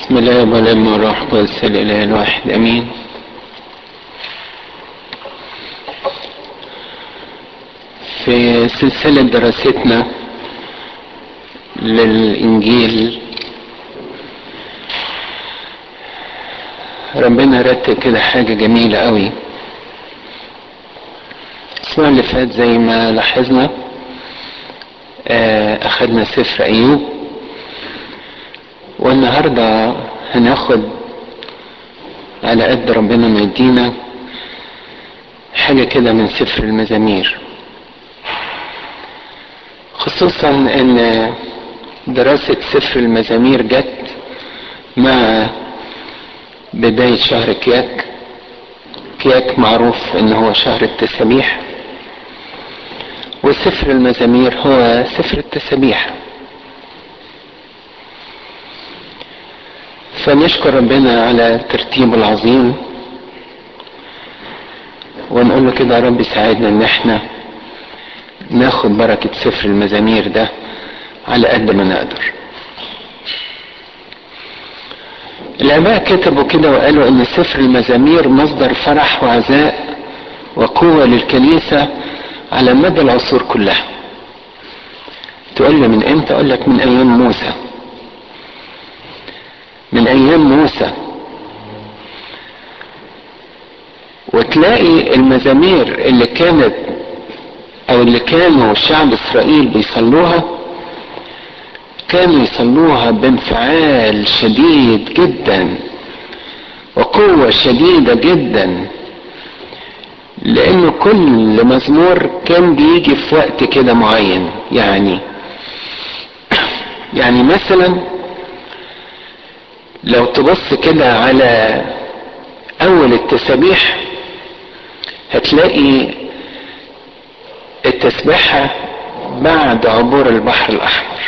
بسم الله والابن والروح القدس الاله الواحد امين في سلسلة دراستنا للإنجيل ربنا رتب كده حاجة جميلة قوي الأسبوع اللي فات زي ما لاحظنا أخدنا سفر أيوب والنهاردة هناخد على قد ربنا ما يدينا حاجة كده من سفر المزامير خصوصا ان دراسة سفر المزامير جت مع بداية شهر كياك كياك معروف ان هو شهر التسابيح وسفر المزامير هو سفر التسابيح فنشكر ربنا على ترتيبه العظيم ونقول له كده يا رب ساعدنا ان احنا ناخد بركة سفر المزامير ده على قد ما نقدر الآباء كتبوا كده وقالوا ان سفر المزامير مصدر فرح وعزاء وقوة للكنيسة على مدى العصور كلها تقول لي من امتى اقول لك من ايام موسى من ايام موسى وتلاقي المزامير اللي كانت او اللي كانوا شعب اسرائيل بيصلوها كانوا يصلوها بانفعال شديد جدا وقوة شديدة جدا لانه كل مزمور كان بيجي في وقت كده معين يعني يعني مثلا لو تبص كده على اول التسابيح هتلاقي التسبيحة بعد عبور البحر الاحمر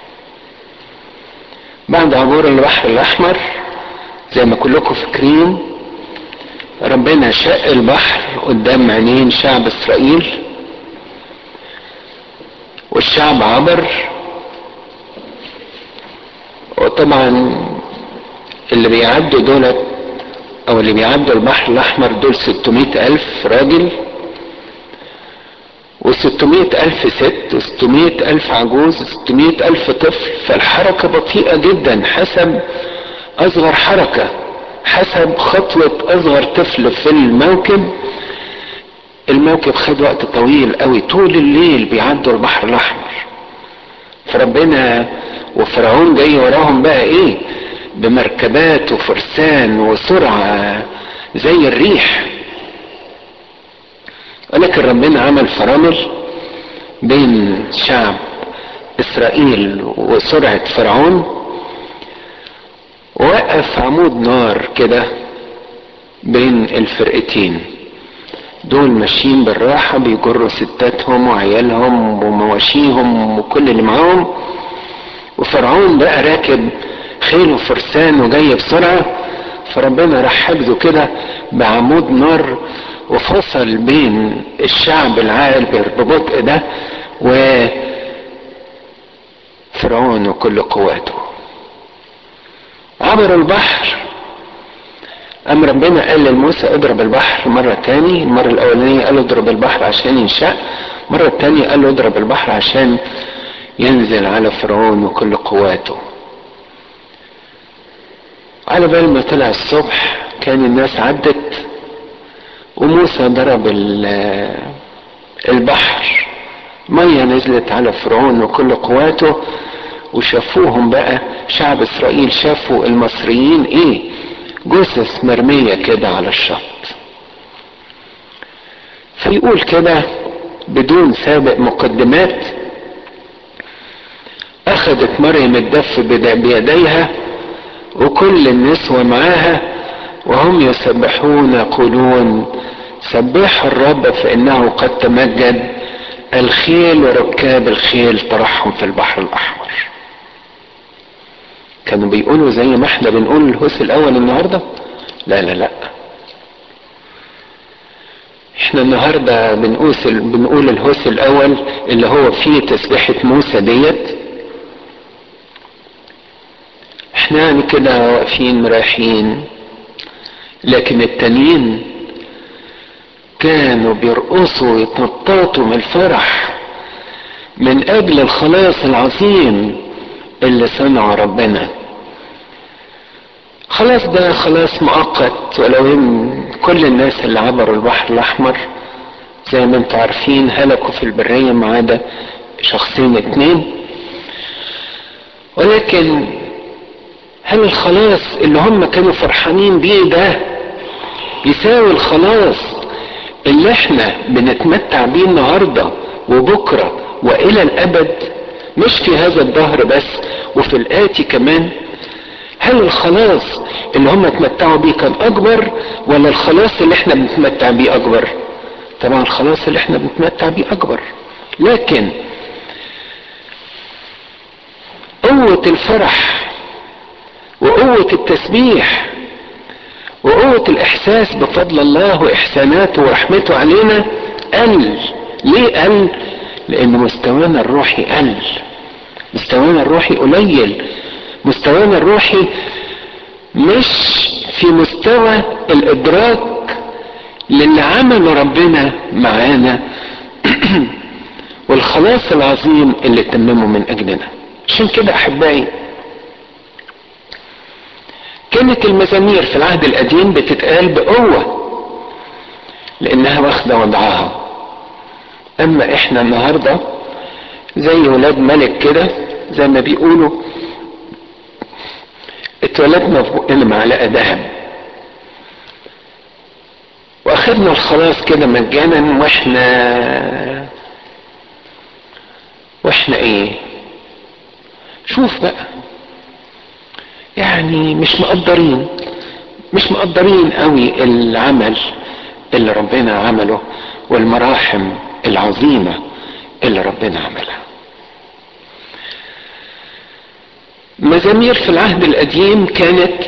بعد عبور البحر الاحمر زي ما كلكم فاكرين ربنا شق البحر قدام عينين شعب اسرائيل والشعب عبر وطبعا اللي بيعدوا دولت او اللي بيعدوا البحر الاحمر دول 600 الف راجل و600 الف ست و600 الف عجوز و600 الف طفل فالحركة بطيئة جدا حسب اصغر حركة حسب خطوة اصغر طفل في الموكب الموكب خد وقت طويل قوي طول الليل بيعدوا البحر الاحمر فربنا وفرعون جاي وراهم بقى ايه بمركبات وفرسان وسرعة زي الريح ولكن ربنا عمل فرامل بين شعب اسرائيل وسرعة فرعون ووقف عمود نار كده بين الفرقتين دول ماشيين بالراحة بيجروا ستاتهم وعيالهم ومواشيهم وكل اللي معاهم وفرعون بقى راكب خيل وفرسان وجاي بسرعة فربنا راح حجزه كده بعمود نار وفصل بين الشعب العابر ببطء ده وفرعون وكل قواته عبر البحر أم ربنا قال لموسى اضرب البحر مرة تاني المرة الأولانية قال له اضرب البحر عشان ينشق مرة التانية قال له اضرب البحر عشان ينزل على فرعون وكل قواته على بال ما طلع الصبح كان الناس عدت وموسى ضرب البحر مية نزلت على فرعون وكل قواته وشافوهم بقى شعب اسرائيل شافوا المصريين ايه جثث مرمية كده على الشط فيقول كده بدون سابق مقدمات اخذت مريم الدف بيديها وكل النسوة معاها وهم يسبحون يقولون سبحوا الرب فإنه قد تمجد الخيل وركاب الخيل طرحهم في البحر الأحمر كانوا بيقولوا زي ما احنا بنقول الهوس الأول النهاردة لا لا لا احنا النهاردة بنقوس بنقول الهوس الأول اللي هو فيه تسبيحة موسى ديت احنا يعني كده واقفين مريحين لكن التانيين كانوا بيرقصوا ويتنططوا من الفرح من اجل الخلاص العظيم اللي صنعه ربنا خلاص ده خلاص مؤقت ولو ان كل الناس اللي عبروا البحر الاحمر زي ما انتم عارفين هلكوا في البرية ما عدا شخصين اتنين ولكن هل الخلاص اللي هم كانوا فرحانين بيه ده يساوي الخلاص اللي احنا بنتمتع بيه النهارده وبكره والى الابد مش في هذا الدهر بس وفي الاتي كمان هل الخلاص اللي هم اتمتعوا بيه كان اكبر ولا الخلاص اللي احنا بنتمتع بيه اكبر طبعا الخلاص اللي احنا بنتمتع بيه اكبر لكن قوة الفرح وقوة التسبيح وقوة الإحساس بفضل الله وإحساناته ورحمته علينا قل ليه قل؟ لأن مستوانا الروحي قل مستوانا الروحي قليل مستوانا الروحي مش في مستوى الإدراك للي عمله ربنا معانا والخلاص العظيم اللي تممه من أجلنا عشان كده أحبائي كانت المزامير في العهد القديم بتتقال بقوة لأنها واخدة وضعها أما إحنا النهاردة زي ولاد ملك كده زي ما بيقولوا اتولدنا في بقنا معلقة ذهب واخدنا الخلاص كده مجانا واحنا واحنا ايه شوف بقى يعني مش مقدرين مش مقدرين قوي العمل اللي ربنا عمله والمراحم العظيمة اللي ربنا عملها مزامير في العهد القديم كانت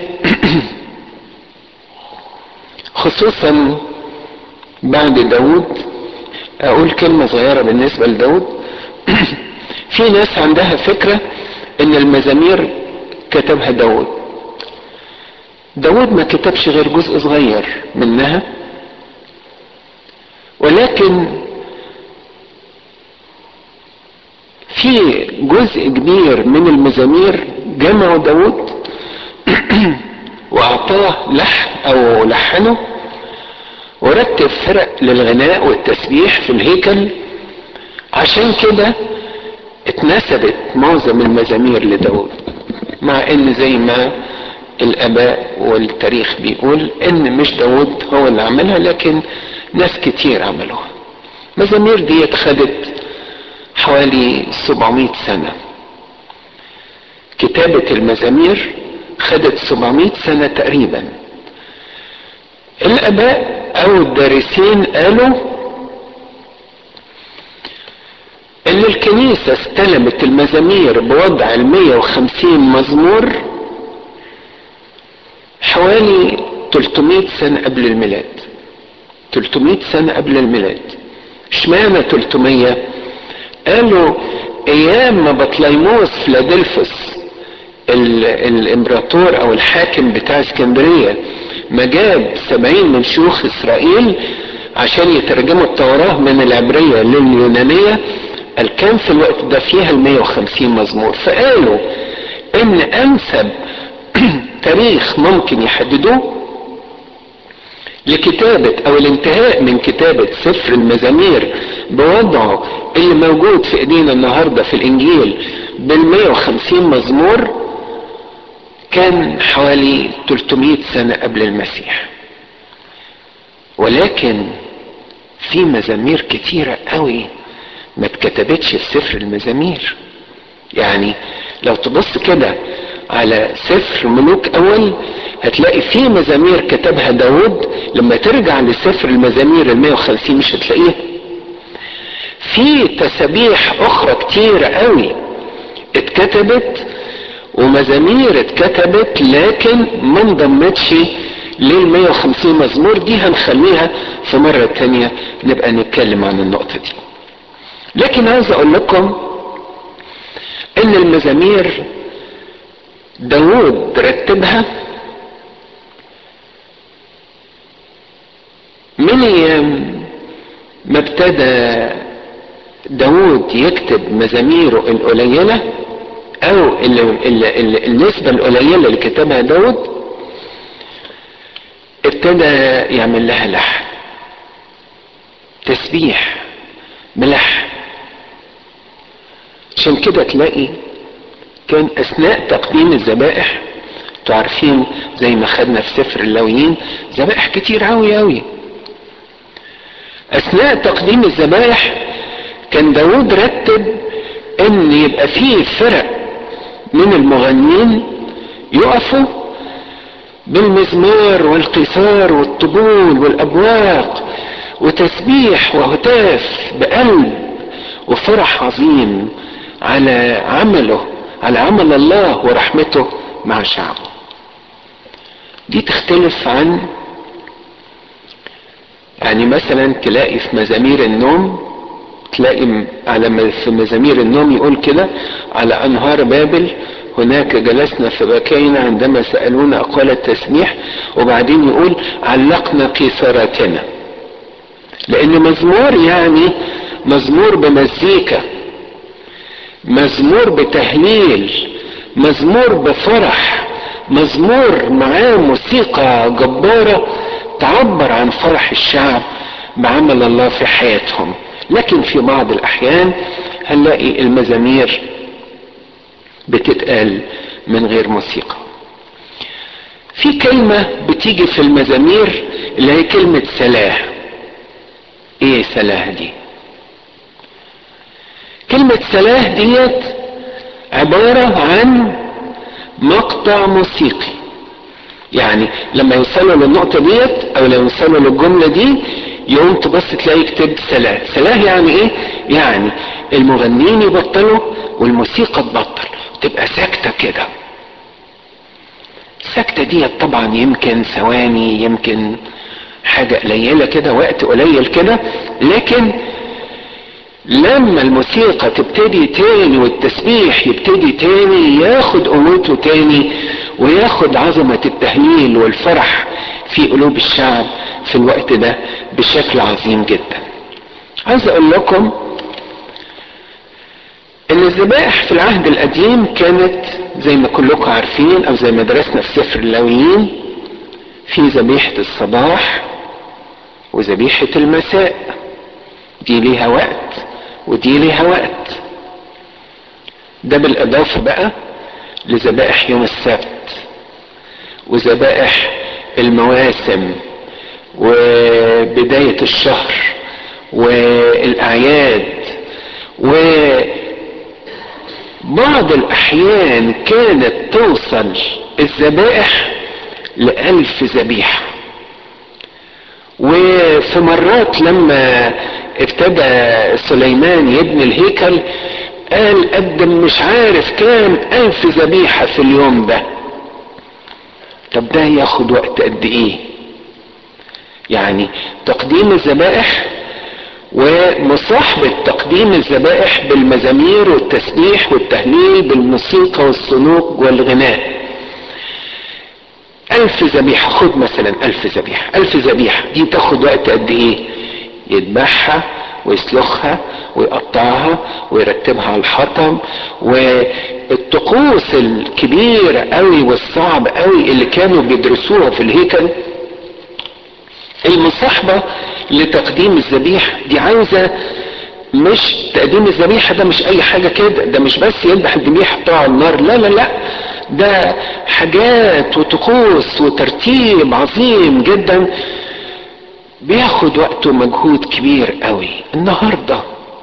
خصوصا بعد داود اقول كلمة صغيرة بالنسبة لداود في ناس عندها فكرة ان المزامير كتبها داود داود ما كتبش غير جزء صغير منها ولكن في جزء كبير من المزامير جمعه داود واعطاه لحن او لحنه ورتب فرق للغناء والتسبيح في الهيكل عشان كده اتنسبت معظم المزامير لداود مع ان زي ما الاباء والتاريخ بيقول ان مش داود هو اللي عملها لكن ناس كتير عملوها مزامير دي خدت حوالي 700 سنة كتابة المزامير خدت 700 سنة تقريبا الاباء او الدارسين قالوا ان الكنيسة استلمت المزامير بوضع ال 150 مزمور حوالي 300 سنة قبل الميلاد 300 سنة قبل الميلاد اشمعنى 300 قالوا ايام ما بطليموس فلادلفوس الامبراطور او الحاكم بتاع اسكندرية ما جاب سبعين من شيوخ اسرائيل عشان يترجموا التوراة من العبرية لليونانية قال كان في الوقت ده فيها ال 150 مزمور فقالوا ان انسب تاريخ ممكن يحددوه لكتابة او الانتهاء من كتابة سفر المزامير بوضعه اللي موجود في ايدينا النهاردة في الانجيل بال 150 مزمور كان حوالي 300 سنة قبل المسيح ولكن في مزامير كتيرة قوي ما اتكتبتش في سفر المزامير يعني لو تبص كده على سفر ملوك اول هتلاقي في مزامير كتبها داود لما ترجع لسفر المزامير ال 150 مش هتلاقيها في تسابيح اخرى كتير قوي اتكتبت ومزامير اتكتبت لكن ما انضمتش لل 150 مزمور دي هنخليها في مرة تانية نبقى نتكلم عن النقطة دي لكن عايز اقول لكم ان المزامير داود رتبها من ايام ما ابتدى داود يكتب مزاميره القليله او ال ال ال النسبه القليله اللي كتبها داود ابتدى يعمل لها لحن تسبيح بلحن عشان كده تلاقي كان اثناء تقديم الذبائح انتوا عارفين زي ما خدنا في سفر اللويين ذبائح كتير اوي اوي اثناء تقديم الذبائح كان داود رتب ان يبقى فيه فرق من المغنين يقفوا بالمزمار والقيثار والطبول والابواق وتسبيح وهتاف بقلب وفرح عظيم على عمله على عمل الله ورحمته مع شعبه دي تختلف عن يعني مثلا تلاقي في مزامير النوم تلاقي على في مزامير النوم يقول كده على انهار بابل هناك جلسنا فبكينا عندما سألونا أقوال التسبيح وبعدين يقول علقنا قيثاراتنا لأن مزمور يعني مزمور بمزيكا مزمور بتهليل مزمور بفرح مزمور معاه موسيقى جبارة تعبر عن فرح الشعب بعمل الله في حياتهم لكن في بعض الأحيان هنلاقي المزامير بتتقال من غير موسيقى في كلمة بتيجي في المزامير اللي هي كلمة سلاه ايه سلاه دي كلمة سلاه ديت عبارة عن مقطع موسيقي يعني لما يوصلوا للنقطة ديت او لو يوصلوا للجملة دي يوم تبص تلاقي كتب سلاه سلاه يعني ايه يعني المغنيين يبطلوا والموسيقى تبطل تبقى ساكتة كده السكتة دي طبعا يمكن ثواني يمكن حاجة قليلة كده وقت قليل كده لكن لما الموسيقى تبتدي تاني والتسبيح يبتدي تاني ياخد قوته تاني وياخد عظمة التهليل والفرح في قلوب الشعب في الوقت ده بشكل عظيم جدا عايز اقول لكم ان الذبائح في العهد القديم كانت زي ما كلكم عارفين او زي ما درسنا في سفر اللاويين في ذبيحة الصباح وذبيحة المساء دي ليها وقت ودي ليها وقت ده بالاضافة بقى لذبائح يوم السبت وذبائح المواسم وبداية الشهر والاعياد و بعض الاحيان كانت توصل الذبائح لألف ذبيحة وفي مرات لما ابتدى سليمان يبني الهيكل قال قدم مش عارف كام ألف ذبيحة في اليوم ده طب ده ياخد وقت قد ايه يعني تقديم الذبائح ومصاحبة تقديم الذبائح بالمزامير والتسبيح والتهليل بالموسيقى والصنوق والغناء ألف ذبيحة خد مثلا ألف ذبيحة ألف ذبيحة دي تاخد وقت قد إيه يذبحها ويسلخها ويقطعها ويرتبها على الحطب والطقوس الكبيرة قوي والصعب قوي اللي كانوا بيدرسوها في الهيكل المصاحبة لتقديم الذبيح دي عاوزة مش تقديم الذبيحة ده مش اي حاجة كده ده مش بس يذبح الذبيحة بتاع النار لا لا لا ده حاجات وطقوس وترتيب عظيم جدا بياخد وقت ومجهود كبير قوي النهاردة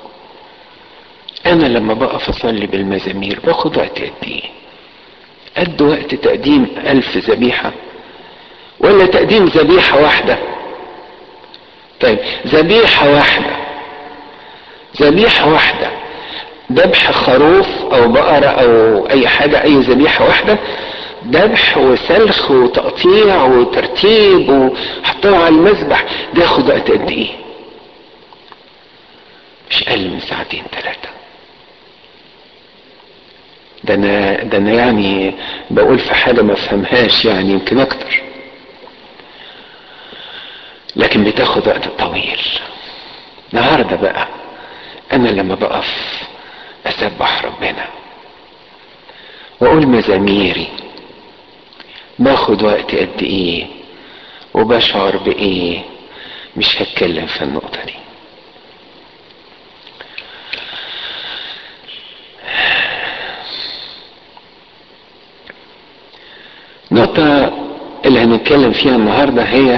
انا لما بقف اصلي بالمزامير باخد وقت قد ايه قد وقت تقديم الف ذبيحة ولا تقديم ذبيحة واحدة طيب ذبيحة واحدة ذبيحة واحدة ذبح خروف او بقرة او اي حاجة اي ذبيحة واحدة ذبح وسلخ وتقطيع وترتيب وحطها على المذبح ده ياخد وقت قد ايه مش اقل من ساعتين ثلاثة ده انا ده انا يعني بقول في حاجه ما افهمهاش يعني يمكن اكتر لكن بتاخد وقت طويل النهارده بقى انا لما بقف اسبح ربنا واقول مزاميري باخد وقت قد ايه وبشعر بايه مش هتكلم في النقطه دي النقطة اللي هنتكلم فيها النهاردة هي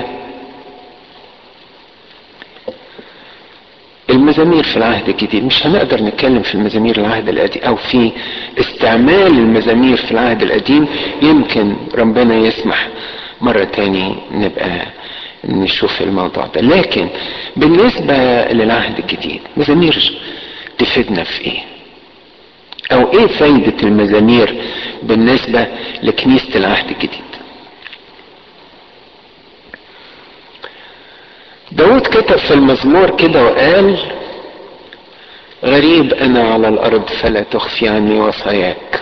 المزامير في العهد الجديد مش هنقدر نتكلم في المزامير العهد القديم او في استعمال المزامير في العهد القديم يمكن ربنا يسمح مرة تاني نبقى نشوف الموضوع ده لكن بالنسبة للعهد الجديد مزامير تفيدنا في ايه او ايه فايدة المزامير بالنسبة لكنيسة العهد الجديد داود كتب في المزمور كده وقال غريب انا على الارض فلا تخفي عني وصاياك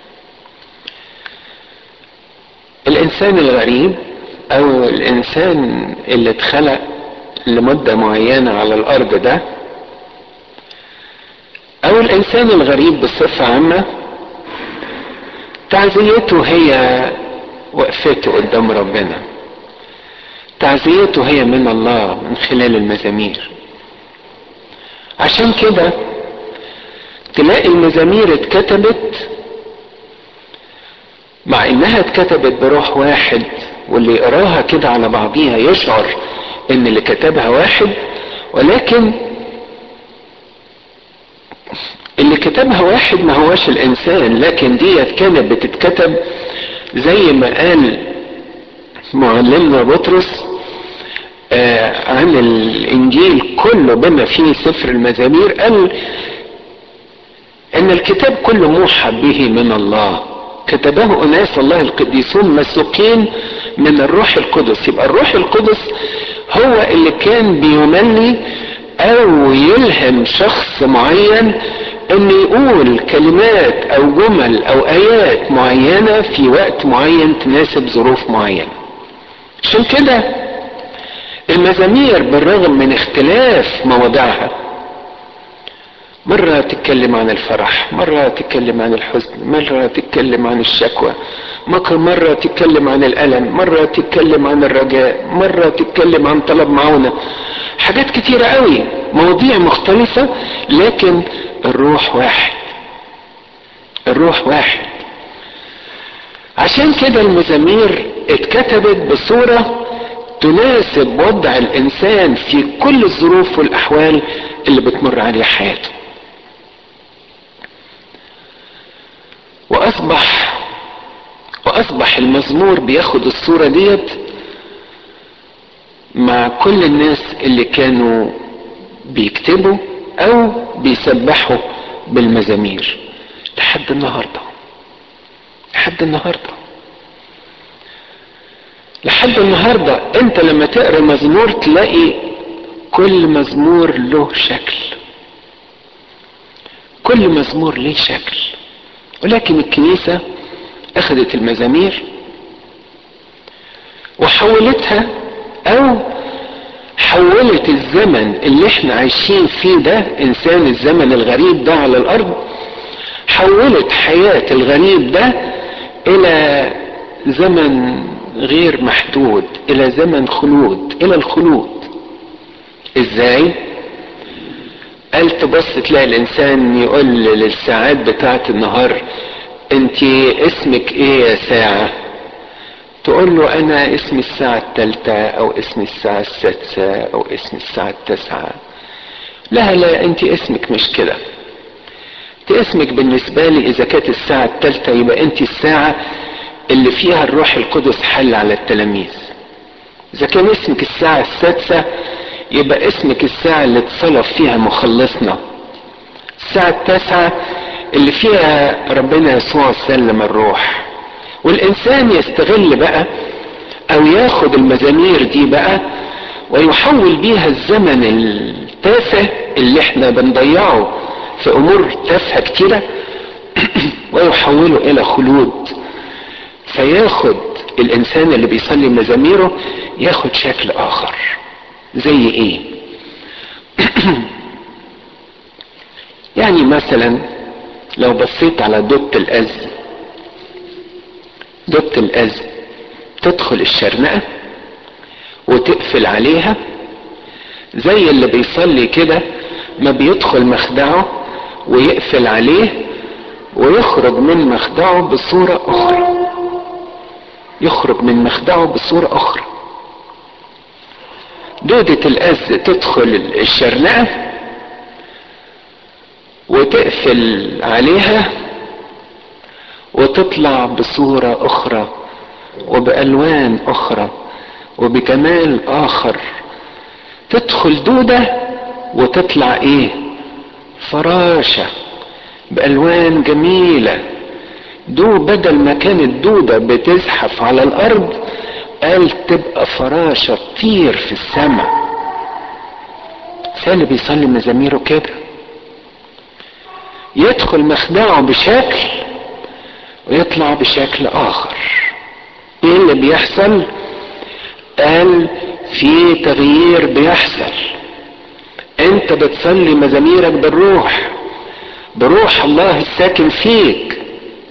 الانسان الغريب او الانسان اللي اتخلق لمدة معينة على الارض ده او الانسان الغريب بصفة عامة تعزيته هي وقفته قدام ربنا تعزيته هي من الله من خلال المزامير عشان كده تلاقي المزامير اتكتبت مع انها اتكتبت بروح واحد واللي يقراها كده على بعضيها يشعر ان اللي كتبها واحد ولكن اللي كتبها واحد ما هواش الانسان لكن ديت كانت بتتكتب زي ما قال معلمنا بطرس آه عن الانجيل كله بما فيه سفر المزامير قال ان الكتاب كله موحى به من الله كتبه اناس الله القديسون مسوقين من الروح القدس يبقى الروح القدس هو اللي كان بيملي او يلهم شخص معين ان يقول كلمات او جمل او ايات معينة في وقت معين تناسب ظروف معينة عشان كده المزامير بالرغم من اختلاف مواضعها مرة تتكلم عن الفرح مرة تتكلم عن الحزن مرة تتكلم عن الشكوى مرة تتكلم عن الألم مرة تتكلم عن الرجاء مرة تتكلم عن طلب معونة حاجات كتيرة قوي مواضيع مختلفة لكن الروح واحد الروح واحد عشان كده المزامير اتكتبت بصورة تناسب وضع الانسان في كل الظروف والاحوال اللي بتمر عليه حياته واصبح واصبح المزمور بياخد الصورة ديت مع كل الناس اللي كانوا بيكتبوا او بيسبحوا بالمزامير لحد النهارده لحد النهارده لحد النهارده انت لما تقرا مزمور تلاقي كل مزمور له شكل كل مزمور ليه شكل ولكن الكنيسة اخذت المزامير وحولتها او حولت الزمن اللي احنا عايشين فيه ده انسان الزمن الغريب ده على الارض حولت حياة الغريب ده الى زمن غير محدود الى زمن خلود الى الخلود ازاي قال تبص تلاقي الانسان يقول للساعات بتاعت النهار انت اسمك ايه يا ساعة تقول له انا اسمي الساعة التالتة او اسمي الساعة السادسة او اسمي الساعة التاسعة لا لا انت اسمك مش كده انت اسمك بالنسبة لي اذا كانت الساعة التالتة يبقى انت الساعة اللي فيها الروح القدس حل على التلاميذ اذا كان اسمك الساعة السادسة يبقى اسمك الساعة اللي اتصلب فيها مخلصنا الساعة التاسعة اللي فيها ربنا يسوع سلم الروح والانسان يستغل بقى او ياخد المزامير دي بقى ويحول بيها الزمن التافه اللي احنا بنضيعه في امور تافهة كتيرة ويحوله الى خلود فياخد الانسان اللي بيصلي مزاميره ياخد شكل اخر زي ايه يعني مثلا لو بصيت على دوبة الأز دوبة الأز تدخل الشرنقة وتقفل عليها زي اللي بيصلي كده ما بيدخل مخدعه ويقفل عليه ويخرج من مخدعه بصورة أخرى يخرج من مخدعه بصورة أخرى دودة الأز تدخل الشرنقة وتقفل عليها وتطلع بصورة أخرى وبألوان أخرى وبجمال آخر تدخل دودة وتطلع إيه فراشة بألوان جميلة دو بدل ما كانت دودة بتزحف على الأرض قال تبقى فراشة تطير في السماء اللي بيصلي مزاميره كده يدخل مخدعه بشكل ويطلع بشكل آخر ايه اللي بيحصل قال في تغيير بيحصل انت بتصلي مزاميرك بالروح بروح الله الساكن فيك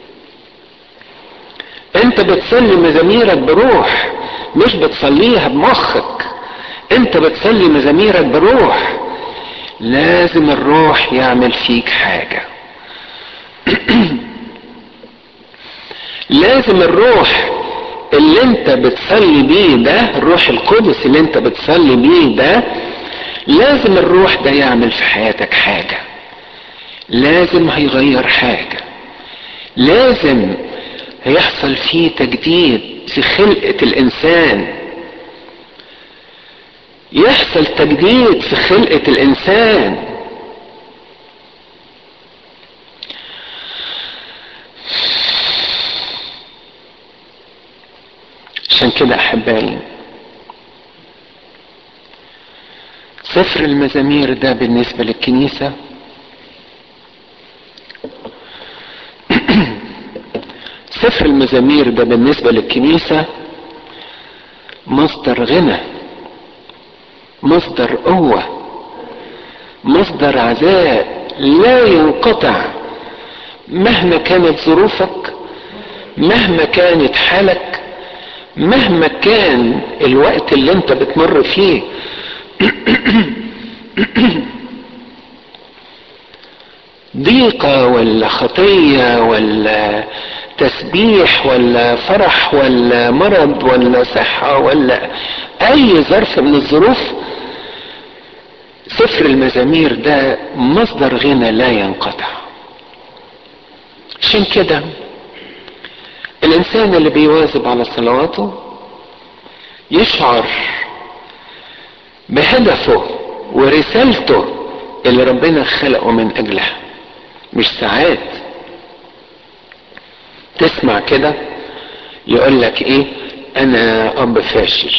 انت بتصلي مزاميرك بروح مش بتصليها بمخك انت بتصلي مزاميرك بروح لازم الروح يعمل فيك حاجة لازم الروح اللي انت بتصلي بيه ده الروح القدس اللي انت بتصلي بيه ده لازم الروح ده يعمل في حياتك حاجة لازم هيغير حاجة لازم هيحصل فيه تجديد في خلقة الانسان يحصل تجديد في خلقة الانسان عشان كده احبائي سفر المزامير ده بالنسبة للكنيسة سفر المزامير ده بالنسبة للكنيسة مصدر غنى مصدر قوة مصدر عزاء لا ينقطع مهما كانت ظروفك مهما كانت حالك مهما كان الوقت اللي انت بتمر فيه ضيقة ولا خطية ولا تسبيح ولا فرح ولا مرض ولا صحة ولا أي ظرف من الظروف سفر المزامير ده مصدر غنى لا ينقطع عشان كده الإنسان اللي بيواظب على صلواته يشعر بهدفه ورسالته اللي ربنا خلقه من أجلها مش ساعات تسمع كده يقول لك ايه انا اب فاشل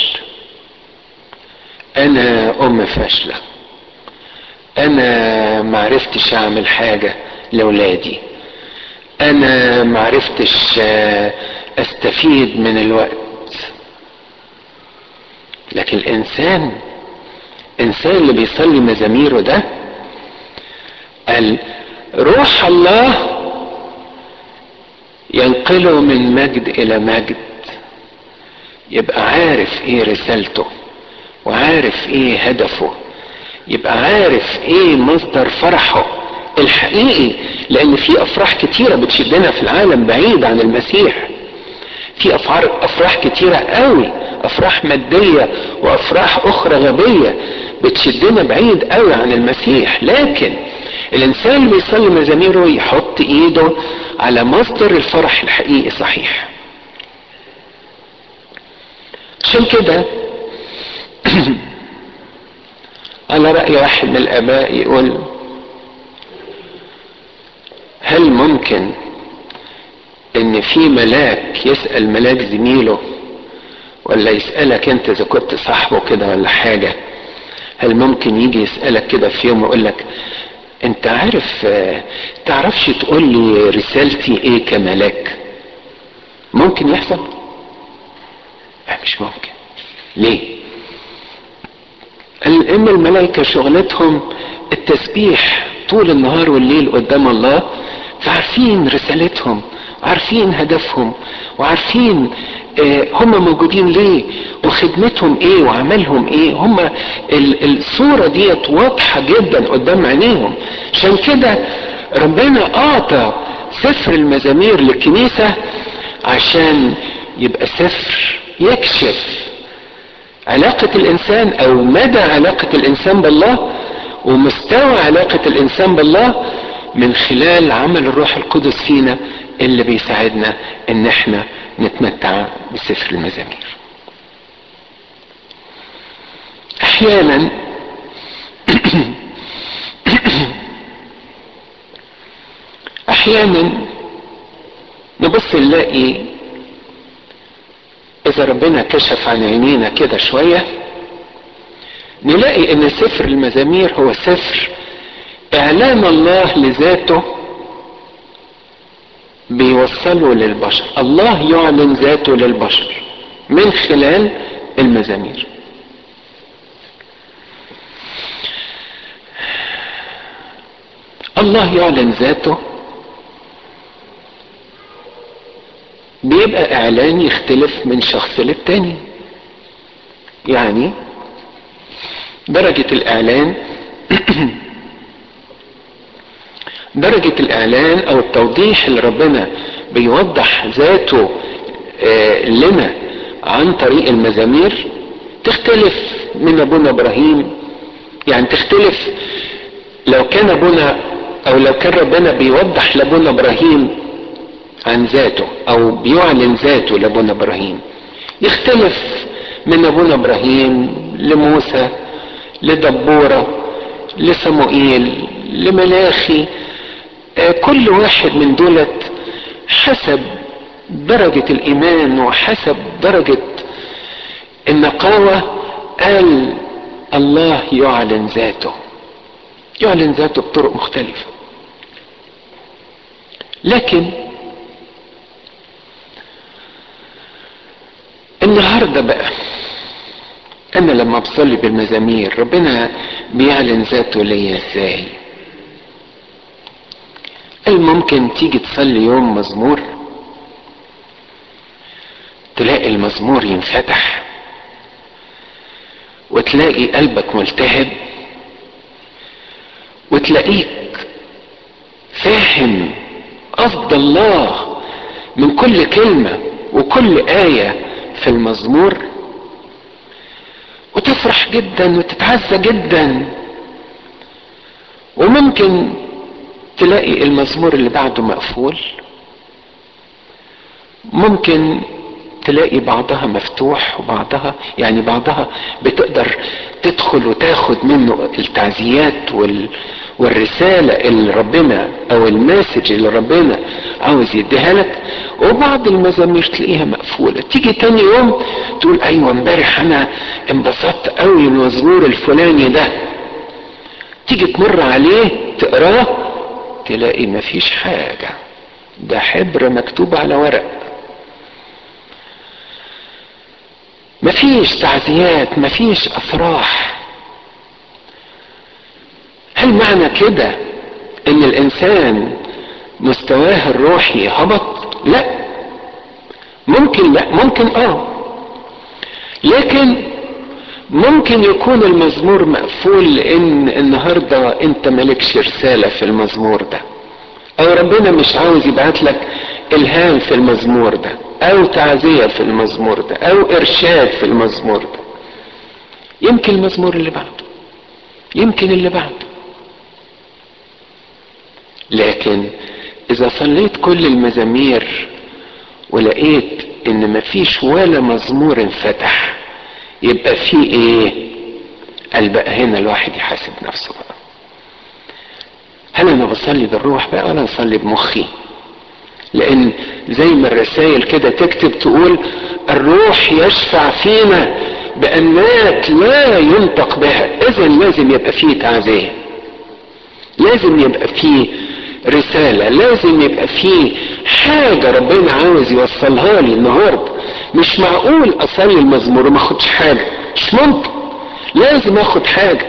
انا ام فاشله انا معرفتش اعمل حاجه لاولادي انا معرفتش استفيد من الوقت لكن الانسان الانسان اللي بيصلي مزاميره ده قال روح الله ينقله من مجد الى مجد يبقى عارف ايه رسالته وعارف ايه هدفه يبقى عارف ايه مصدر فرحه الحقيقي لان في افراح كتيره بتشدنا في العالم بعيد عن المسيح في افراح كتيره قوي افراح ماديه وافراح اخرى غبيه بتشدنا بعيد قوي عن المسيح لكن الانسان اللي بيصلي مزاميره يحط ايده على مصدر الفرح الحقيقي صحيح عشان كده على رأي واحد من الآباء يقول هل ممكن ان في ملاك يسأل ملاك زميله ولا يسألك انت اذا كنت صاحبه كده ولا حاجة هل ممكن يجي يسألك كده في يوم ويقول لك انت عارف تعرفش تقول لي رسالتي ايه كملاك ممكن يحصل لا مش ممكن ليه ان الملائكة شغلتهم التسبيح طول النهار والليل قدام الله فعارفين رسالتهم وعارفين هدفهم وعارفين آه هم موجودين ليه وخدمتهم ايه وعملهم ايه هم الصورة ديت واضحة جدا قدام عينيهم عشان كده ربنا اعطى سفر المزامير للكنيسة عشان يبقى سفر يكشف علاقة الانسان او مدى علاقة الانسان بالله ومستوى علاقة الانسان بالله من خلال عمل الروح القدس فينا اللي بيساعدنا ان احنا نتمتع بسفر المزامير احيانا احيانا نبص نلاقي اذا ربنا كشف عن عينينا كده شوية نلاقي ان سفر المزامير هو سفر اعلان الله لذاته بيوصله للبشر الله يعلن ذاته للبشر من خلال المزامير الله يعلن ذاته بيبقى اعلان يختلف من شخص للتاني يعني درجة الاعلان درجة الاعلان او التوضيح اللي ربنا بيوضح ذاته آه لنا عن طريق المزامير تختلف من ابونا ابراهيم يعني تختلف لو كان ابونا او لو كان ربنا بيوضح لابونا ابراهيم عن ذاته او بيعلن ذاته لابونا ابراهيم يختلف من ابونا ابراهيم لموسى لدبورة لصموئيل لملاخي آه كل واحد من دولت حسب درجة الايمان وحسب درجة النقاوة قال الله يعلن ذاته يعلن ذاته بطرق مختلفة لكن النهاردة بقى انا لما بصلي بالمزامير ربنا بيعلن ذاته ليا ازاي هل ممكن تيجي تصلي يوم مزمور تلاقي المزمور ينفتح وتلاقي قلبك ملتهب وتلاقيك فاهم قصد الله من كل كلمة وكل آية في المزمور وتفرح جدا وتتعزى جدا وممكن تلاقي المزمور اللي بعده مقفول ممكن تلاقي بعضها مفتوح وبعضها يعني بعضها بتقدر تدخل وتاخد منه التعزيات وال والرسالة اللي ربنا او المسج اللي ربنا عاوز يديها لك وبعض المزامير تلاقيها مقفولة تيجي تاني يوم تقول ايوه امبارح انا انبسطت قوي من المزمور الفلاني ده تيجي تمر عليه تقراه تلاقي مفيش حاجة ده حبر مكتوب على ورق مفيش تعزيات مفيش افراح هل معنى كده ان الانسان مستواه الروحي هبط لا ممكن لا ممكن اه لكن ممكن يكون المزمور مقفول لان النهاردة انت مالكش رسالة في المزمور ده او ربنا مش عاوز يبعت لك الهام في المزمور ده او تعزية في المزمور ده او ارشاد في المزمور ده يمكن المزمور اللي بعده يمكن اللي بعده لكن اذا صليت كل المزامير ولقيت ان مفيش ولا مزمور انفتح يبقى في ايه قال بقى هنا الواحد يحاسب نفسه بقى هل انا بصلي بالروح بقى ولا بصلي بمخي لان زي ما الرسائل كده تكتب تقول الروح يشفع فينا بانات لا ينطق بها اذا لازم يبقى فيه تعزيه لازم يبقى فيه رسالة لازم يبقى فيه حاجة ربنا عاوز يوصلها لي النهاردة مش معقول اصلي المزمور وما اخدش حاجة مش ممكن لازم اخد حاجة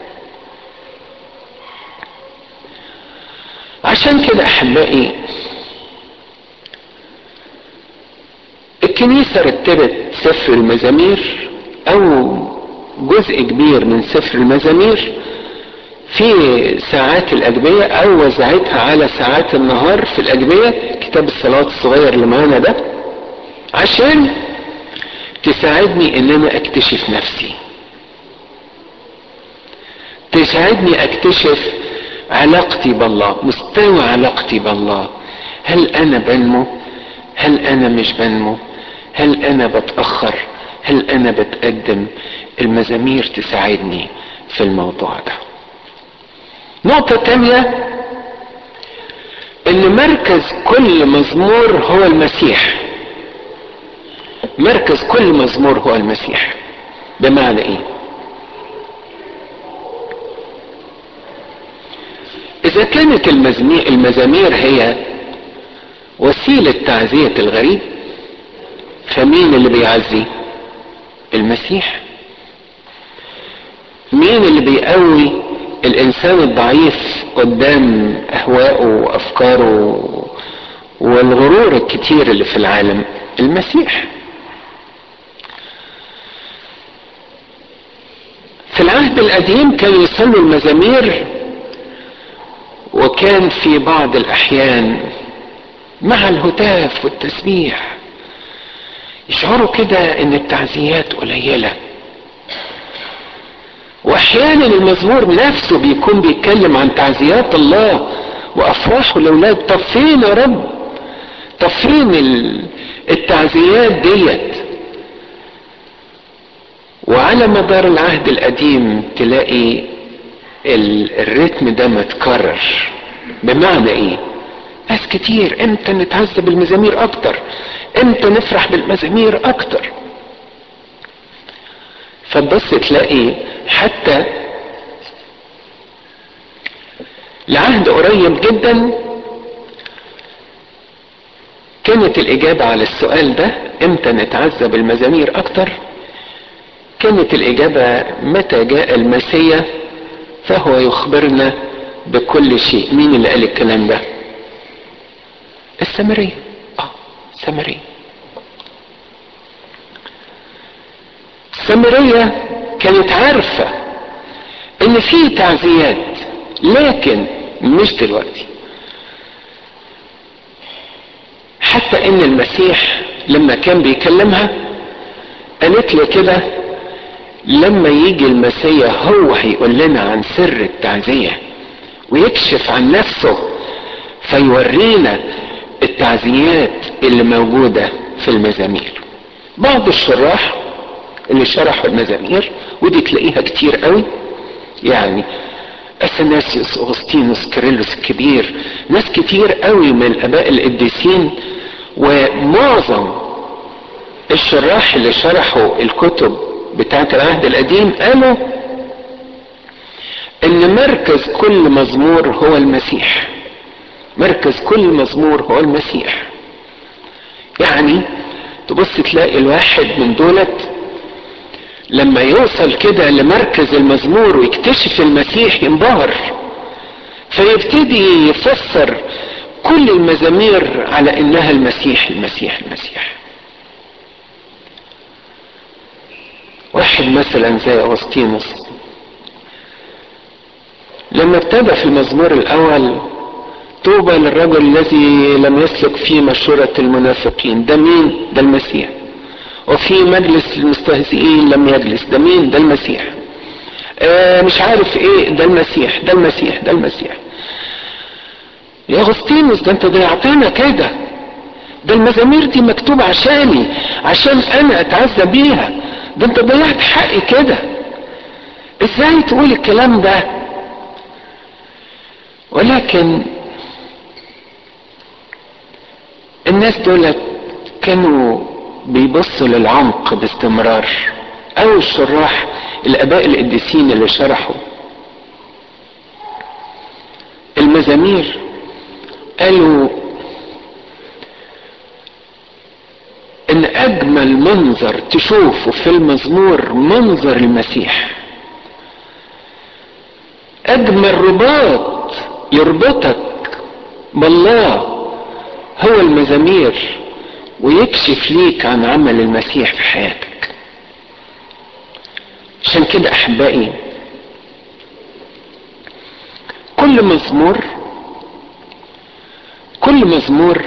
عشان كده احبائي الكنيسة رتبت سفر المزامير او جزء كبير من سفر المزامير في ساعات الأجبية أو وزعتها على ساعات النهار في الأجبية كتاب الصلاة الصغير اللي معانا ده عشان تساعدني إن أنا أكتشف نفسي تساعدني أكتشف علاقتي بالله مستوى علاقتي بالله هل أنا بنمو هل أنا مش بنمو هل أنا بتأخر هل أنا بتقدم المزامير تساعدني في الموضوع ده نقطة تانية ان مركز كل مزمور هو المسيح مركز كل مزمور هو المسيح بمعنى ايه اذا كانت المزامير هي وسيلة تعزية الغريب فمين اللي بيعزي المسيح مين اللي بيقوي الانسان الضعيف قدام اهوائه وافكاره والغرور الكتير اللي في العالم المسيح في العهد القديم كانوا يصلوا المزامير وكان في بعض الاحيان مع الهتاف والتسبيح يشعروا كده ان التعزيات قليله واحيانا المزمور نفسه بيكون بيتكلم عن تعزيات الله وافراحه لاولاد طب فين يا رب طب فين التعزيات ديت وعلى مدار العهد القديم تلاقي الريتم ده متكرر بمعنى ايه ناس كتير امتى نتعذب بالمزامير اكتر امتى نفرح بالمزامير اكتر فتبص تلاقي حتى لعهد قريب جدا كانت الإجابة على السؤال ده امتى نتعذب المزامير أكتر كانت الإجابة متى جاء المسيا فهو يخبرنا بكل شيء مين اللي قال الكلام ده السامرية اه السامرية السامرية كانت عارفة ان في تعزيات لكن مش دلوقتي حتى ان المسيح لما كان بيكلمها قالت له كده لما يجي المسيح هو هيقول لنا عن سر التعزية ويكشف عن نفسه فيورينا التعزيات اللي موجودة في المزامير بعض الشراح اللي شرحوا المزامير ودي تلاقيها كتير قوي يعني اثناسيوس اغسطينوس كيرلس الكبير ناس كتير قوي من الاباء القديسين ومعظم الشراح اللي شرحوا الكتب بتاعت العهد القديم قالوا ان مركز كل مزمور هو المسيح مركز كل مزمور هو المسيح يعني تبص تلاقي الواحد من دولت لما يوصل كده لمركز المزمور ويكتشف المسيح ينبهر فيبتدي يفسر كل المزامير على انها المسيح المسيح المسيح واحد مثلا زي اغسطينوس لما ابتدى في المزمور الاول طوبى للرجل الذي لم يسلك في مشورة المنافقين ده مين ده المسيح وفي مجلس المستهزئين لم يجلس ده مين ده المسيح آه مش عارف ايه ده المسيح ده المسيح ده المسيح يا اغسطينوس ده انت ضيعتنا كده ده المزامير دي مكتوبة عشاني عشان انا اتعزى بيها ده انت ضيعت حقي كده ازاي تقول الكلام ده ولكن الناس دول كانوا بيبصوا للعمق باستمرار او الشراح الاباء القديسين اللي شرحوا المزامير قالوا ان اجمل منظر تشوفه في المزمور منظر المسيح اجمل رباط يربطك بالله هو المزامير ويكشف ليك عن عمل المسيح في حياتك عشان كده احبائي كل مزمور كل مزمور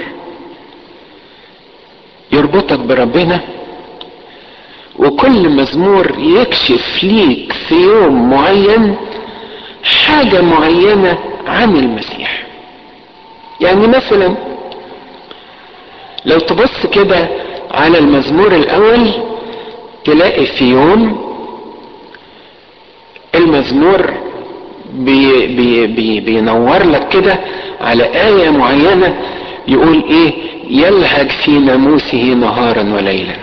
يربطك بربنا وكل مزمور يكشف ليك في يوم معين حاجة معينة عن المسيح يعني مثلا لو تبص كده على المزمور الاول تلاقي في يوم المزمور بي بي بي بينور لك كده على آية معينة يقول ايه يلهج في ناموسه نهارا وليلا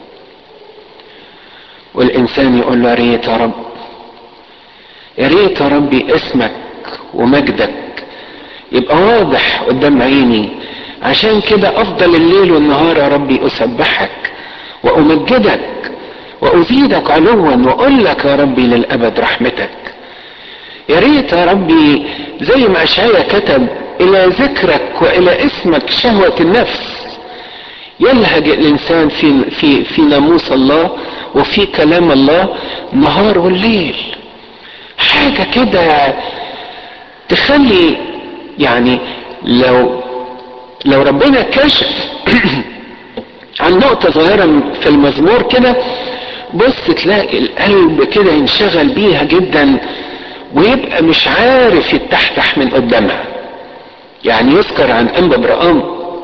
والانسان يقول له يا ريت يا رب يا ريت يا ربي اسمك ومجدك يبقى واضح قدام عيني عشان كده افضل الليل والنهار يا ربي اسبحك وامجدك وازيدك علوا واقول لك يا ربي للابد رحمتك يا ريت يا ربي زي ما اشعيا كتب الى ذكرك والى اسمك شهوة النفس يلهج الانسان في في في ناموس الله وفي كلام الله نهار والليل حاجة كده تخلي يعني لو لو ربنا كشف عن نقطة صغيرة في المزمور كده بص تلاقي القلب كده ينشغل بيها جدا ويبقى مش عارف يتحتح من قدامها يعني يذكر عن انبا برقام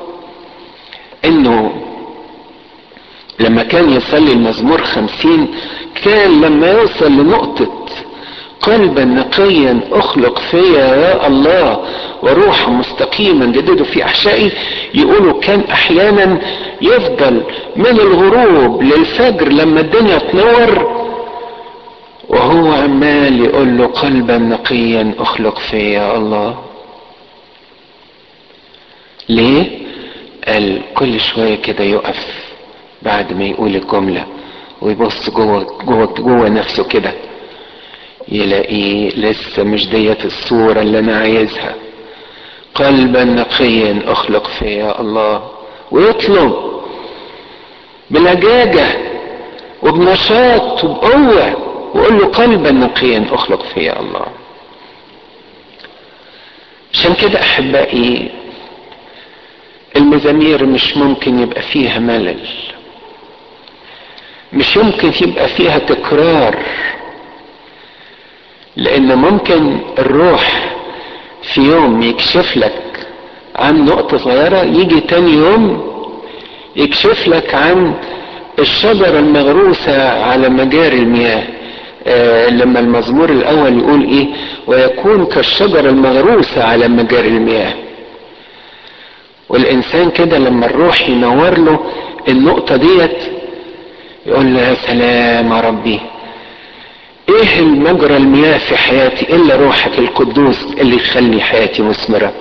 انه لما كان يصلي المزمور خمسين كان لما يوصل لنقطة قلبا نقيا اخلق فيا يا الله وروحا مستقيما جدده في احشائي يقولوا كان احيانا يفضل من الغروب للفجر لما الدنيا تنور وهو عمال يقول له قلبا نقيا اخلق فيا يا الله ليه قال كل شويه كده يقف بعد ما يقول الجمله ويبص جوه جوه جوه نفسه كده يلاقيه لسه مش ديت الصورة اللي أنا عايزها قلبا نقيا أخلق فيا الله ويطلب بلجاجة وبنشاط وبقوة وقول له قلبا نقيا أخلق فيا الله عشان كده أحبائي المزامير مش ممكن يبقى فيها ملل مش يمكن يبقى فيها تكرار لان ممكن الروح في يوم يكشف لك عن نقطة صغيرة يجي تاني يوم يكشف لك عن الشجرة المغروسة على مجاري المياه آه لما المزمور الاول يقول ايه ويكون كالشجرة المغروسة على مجاري المياه والانسان كده لما الروح ينور له النقطة ديت يقول له يا سلام يا ربي ايه المجرى المياه في حياتي الا روحك القدوس اللي يخلي حياتي مثمرة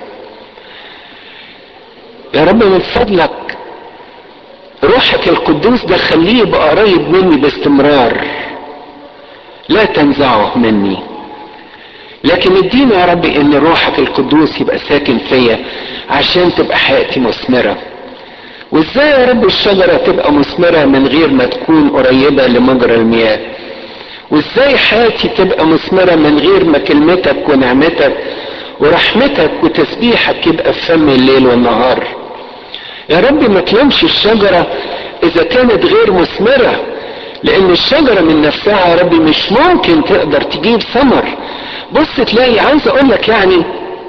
يا رب من فضلك روحك القدوس ده خليه يبقى قريب مني باستمرار لا تنزعه مني لكن اديني يا رب ان روحك القدوس يبقى ساكن فيا عشان تبقى حياتي مثمرة وازاي يا رب الشجرة تبقى مثمرة من غير ما تكون قريبة لمجرى المياه وازاي حياتي تبقى مثمرة من غير ما كلمتك ونعمتك ورحمتك وتسبيحك يبقى في فم الليل والنهار يا رب ما تلمش الشجرة اذا كانت غير مثمرة لان الشجرة من نفسها يا رب مش ممكن تقدر تجيب ثمر بص تلاقي عايز اقول لك يعني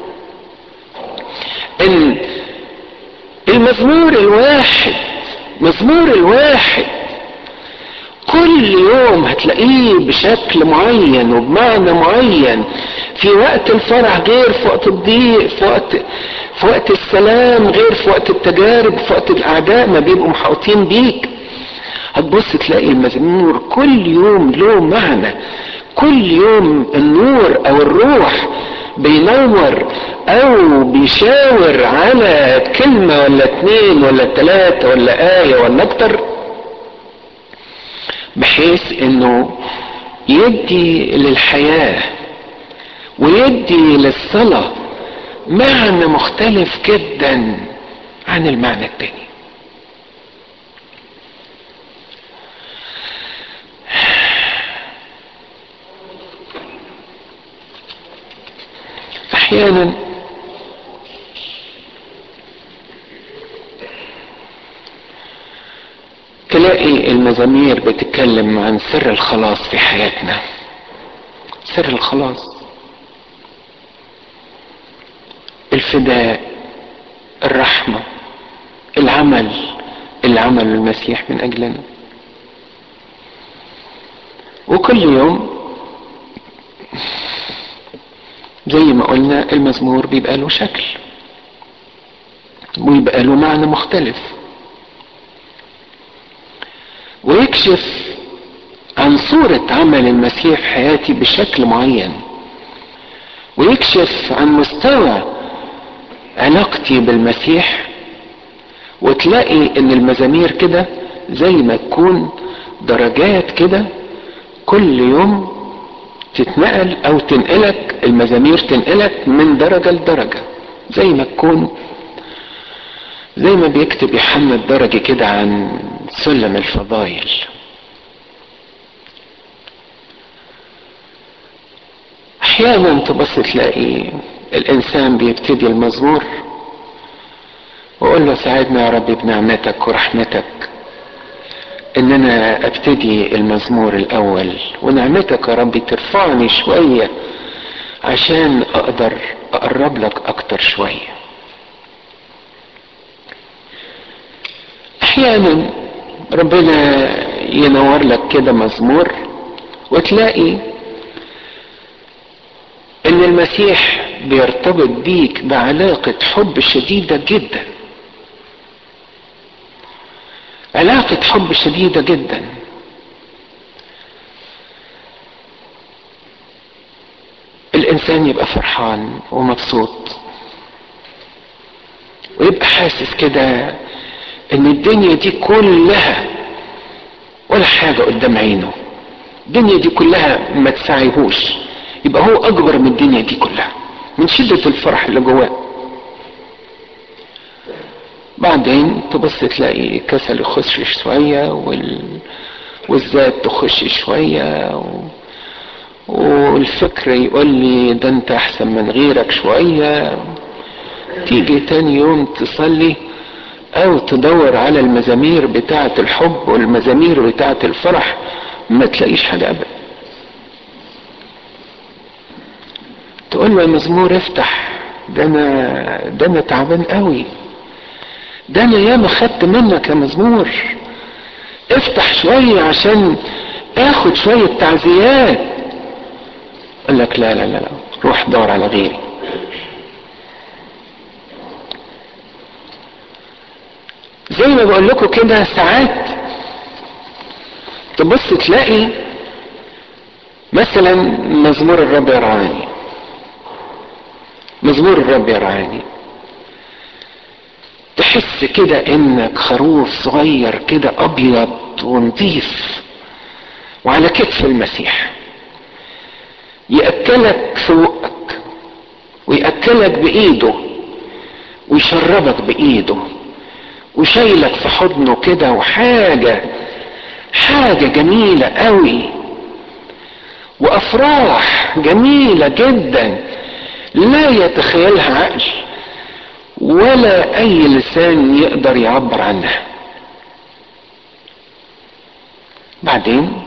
ان المزمور الواحد مزمور الواحد كل يوم هتلاقيه بشكل معين وبمعنى معين في وقت الفرح غير في وقت الضيق في وقت في وقت السلام غير في وقت التجارب في وقت الاعداء ما بيبقوا محاوطين بيك هتبص تلاقي المزمور كل يوم له معنى كل يوم النور او الروح بينور او بيشاور على كلمة ولا اتنين ولا تلاتة ولا آية ولا اكتر بحيث انه يدي للحياة ويدي للصلاة معنى مختلف جدا عن المعنى التاني احيانا تلاقي المزامير بتتكلم عن سر الخلاص في حياتنا سر الخلاص الفداء الرحمة العمل اللي عمله المسيح من أجلنا وكل يوم زي ما قلنا المزمور بيبقى له شكل ويبقى له معنى مختلف ويكشف عن صورة عمل المسيح في حياتي بشكل معين ويكشف عن مستوى علاقتي بالمسيح وتلاقي ان المزامير كده زي ما تكون درجات كده كل يوم تتنقل او تنقلك المزامير تنقلك من درجة لدرجة زي ما تكون زي ما بيكتب يوحنا الدرجة كده عن سلم الفضايل احيانا تبص تلاقي الانسان بيبتدي المزمور وقول له ساعدنا يا رب بنعمتك ورحمتك ان انا ابتدي المزمور الاول ونعمتك يا رب ترفعني شوية عشان اقدر اقرب لك اكتر شوية احيانا ربنا ينور لك كده مزمور وتلاقي ان المسيح بيرتبط بيك بعلاقة حب شديدة جدا علاقة حب شديدة جدا الانسان يبقى فرحان ومبسوط ويبقى حاسس كده ان الدنيا دي كلها ولا حاجة قدام عينه الدنيا دي كلها ما تساعيهوش يبقى هو اكبر من الدنيا دي كلها من شدة الفرح اللي جواه بعدين تبص تلاقي كسل يخش شوية وال... والذات تخش شوية و... والفكر يقول لي ده انت احسن من غيرك شوية تيجي تاني يوم تصلي او تدور على المزامير بتاعة الحب والمزامير بتاعة الفرح ما تلاقيش حاجة ابدا تقول له يا مزمور افتح ده انا ده انا تعبان قوي ده انا ياما خدت منك يا مزمور افتح شوية عشان اخد شوية تعزيات قال لك لا لا لا لا روح دور على غيري زي ما بقول لكم كده ساعات تبص تلاقي مثلا مزمور الرب يرعاني مزمور الرب يرعاني تحس كده انك خروف صغير كده ابيض ونظيف وعلى كتف المسيح يأكلك في بقك ويأكلك بإيده ويشربك بإيده وشايلك في حضنه كده وحاجة حاجة جميلة قوي وأفراح جميلة جدا لا يتخيلها عقل ولا أي لسان يقدر يعبر عنها بعدين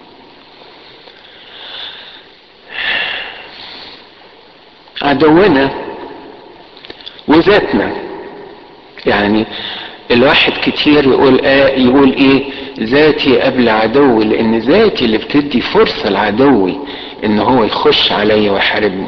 عدونا وذاتنا يعني الواحد كتير يقول آه يقول ايه ذاتي قبل عدوي لان ذاتي اللي بتدي فرصة لعدوي ان هو يخش عليا ويحاربني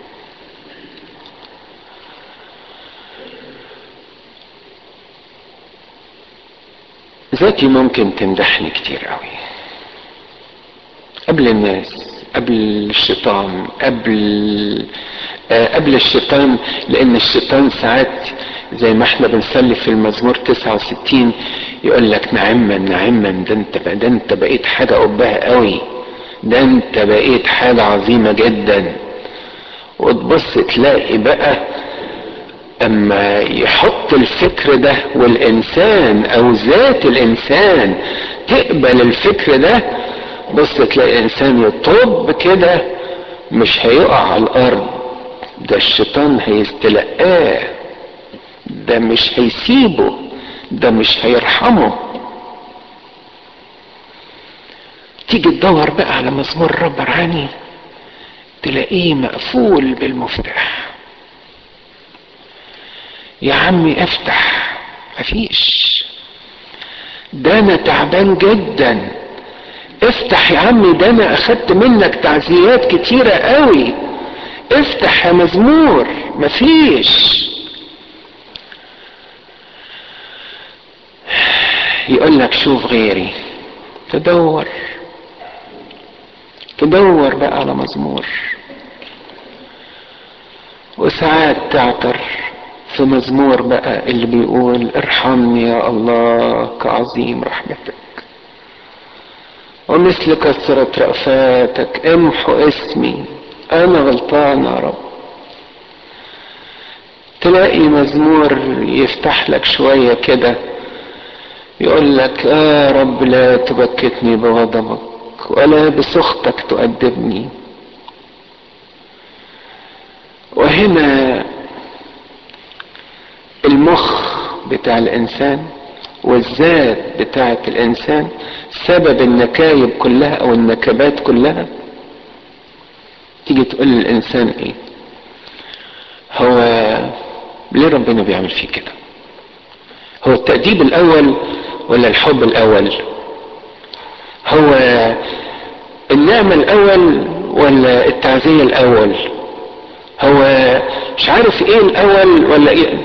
ذاتي ممكن تمدحني كتير قوي قبل الناس قبل الشيطان قبل آه قبل الشيطان لان الشيطان ساعات زي ما احنا بنصلي في المزمور 69 يقول لك نعما نعما ده انت ده انت بقيت حاجه قبها قوي ده انت بقيت حاجه عظيمه جدا وتبص تلاقي بقى اما يحط الفكر ده والانسان او ذات الانسان تقبل الفكر ده بص تلاقي الانسان يطب كده مش هيقع على الارض ده الشيطان هيستلقاه ده مش هيسيبه ده مش هيرحمه تيجي تدور بقى على مزمور الرب رعاني تلاقيه مقفول بالمفتاح يا عمي افتح مفيش ده انا تعبان جدا افتح يا عمي ده انا اخدت منك تعزيات كتيرة قوي افتح يا مزمور مفيش يقول لك شوف غيري تدور تدور بقى على مزمور وساعات تعتر في مزمور بقى اللي بيقول ارحمني يا الله كعظيم رحمتك ومثل كثرة رأفاتك امحو اسمي انا غلطان يا رب تلاقي مزمور يفتح لك شوية كده يقول لك يا آه رب لا تبكتني بغضبك ولا بسخطك تؤدبني وهنا المخ بتاع الانسان والذات بتاعة الانسان سبب النكايب كلها او النكبات كلها تيجي تقول للانسان ايه هو ليه ربنا بيعمل فيه كده هو التأديب الاول ولا الحب الاول هو النعمة الاول ولا التعزية الاول هو مش عارف ايه الاول ولا ايه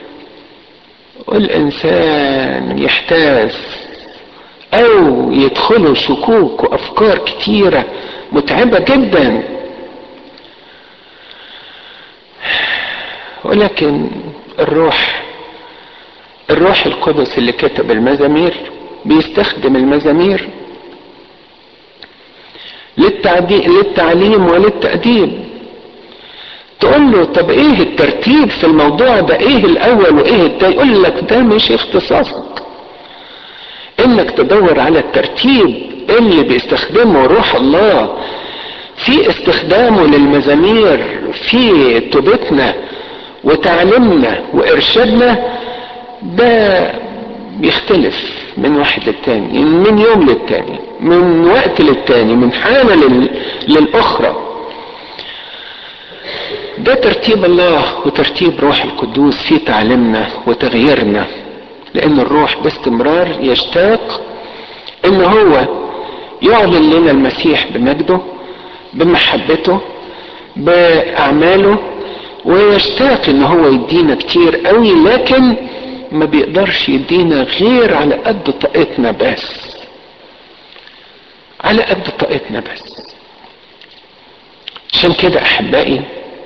والإنسان يحتاس أو يدخله شكوك وأفكار كتيرة متعبة جدا ولكن الروح الروح القدس اللي كتب المزامير بيستخدم المزامير للتعليم وللتأديب تقول له طب ايه الترتيب في الموضوع ده ايه الاول وايه التاني يقول لك ده مش اختصاصك انك تدور على الترتيب اللي بيستخدمه روح الله في استخدامه للمزامير في توبتنا وتعليمنا وارشادنا ده بيختلف من واحد للتاني من يوم للتاني من وقت للتاني من حالة لل... للأخرى ده ترتيب الله وترتيب روح القدوس في تعليمنا وتغييرنا لان الروح باستمرار يشتاق ان هو يعلن لنا المسيح بمجده بمحبته باعماله ويشتاق ان هو يدينا كتير قوي لكن ما بيقدرش يدينا غير على قد طاقتنا بس على قد طاقتنا بس عشان كده احبائي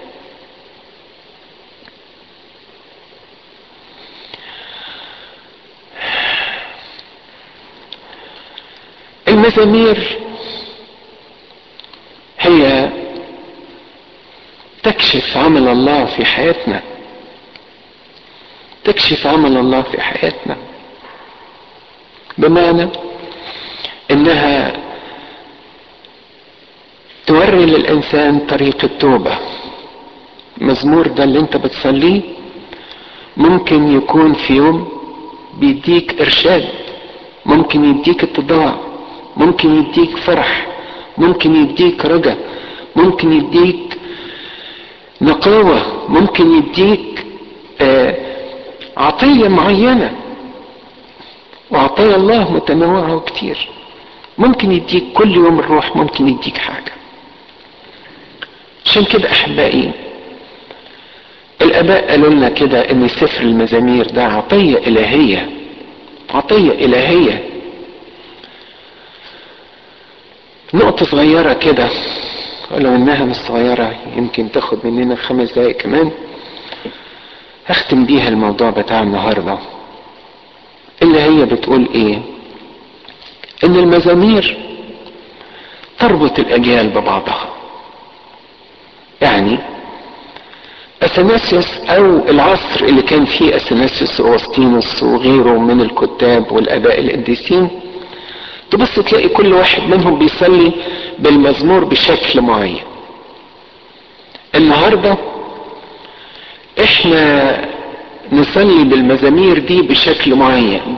المزامير هي تكشف عمل الله في حياتنا تكشف عمل الله في حياتنا بمعنى انها توري للانسان طريق التوبة مزمور ده اللي انت بتصليه ممكن يكون في يوم بيديك ارشاد ممكن يديك اتضاع ممكن يديك فرح ممكن يديك رجا ممكن يديك نقاوة ممكن يديك آه عطية معينة وعطايا الله متنوعة وكتير ممكن يديك كل يوم الروح ممكن يديك حاجة عشان كده احبائي الاباء قالوا لنا كده ان سفر المزامير ده عطية الهية عطية الهية نقطة صغيرة كده ولو انها مش صغيرة يمكن تاخد مننا خمس دقايق كمان هختم بيها الموضوع بتاع النهاردة اللي هي بتقول ايه ان المزامير تربط الاجيال ببعضها يعني اثناسيوس او العصر اللي كان فيه اثناسيوس واغسطينوس وغيره من الكتاب والاباء القديسين تبص تلاقي كل واحد منهم بيصلي بالمزمور بشكل معين النهارده احنا نصلي بالمزامير دي بشكل معين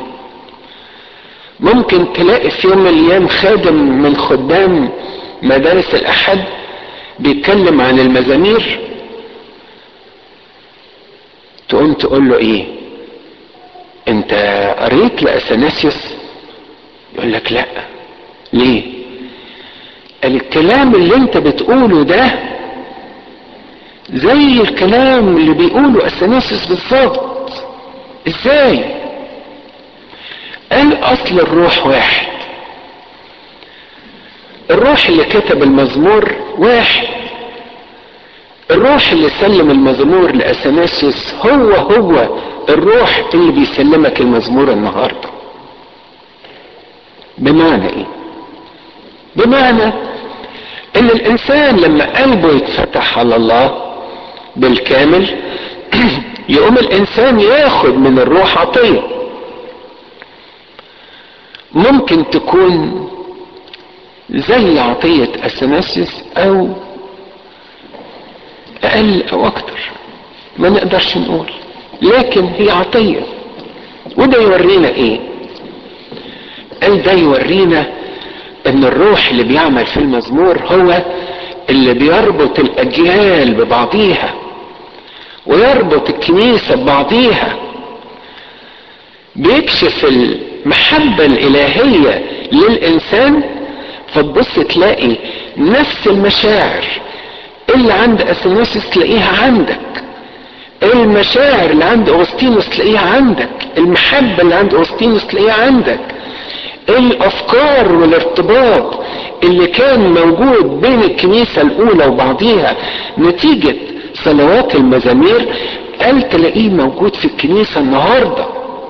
ممكن تلاقي في يوم من الايام خادم من خدام مدارس الاحد بيتكلم عن المزامير تقوم تقول له ايه انت قريت لاثناسيوس يقول لك لا ليه قال الكلام اللي انت بتقوله ده زي الكلام اللي بيقوله اثناسيوس بالظبط ازاي قال اصل الروح واحد الروح اللي كتب المزمور واحد الروح اللي سلم المزمور لاثناسيوس هو هو الروح اللي بيسلمك المزمور النهارده بمعنى ايه بمعنى ان الانسان لما قلبه يتفتح على الله بالكامل يقوم الانسان ياخد من الروح عطيه ممكن تكون زي عطية اثناسيوس او اقل او اكتر ما نقدرش نقول لكن هي عطية وده يورينا ايه قال ده يورينا ان الروح اللي بيعمل في المزمور هو اللي بيربط الاجيال ببعضيها ويربط الكنيسة ببعضيها بيكشف المحبة الالهية للانسان فتبص تلاقي نفس المشاعر اللي عند اثناسيوس تلاقيها عندك المشاعر اللي عند اغسطينوس تلاقيها عندك المحبة اللي عند اغسطينوس تلاقيها عندك الافكار والارتباط اللي كان موجود بين الكنيسة الاولى وبعضيها نتيجة صلوات المزامير قال تلاقيه موجود في الكنيسة النهاردة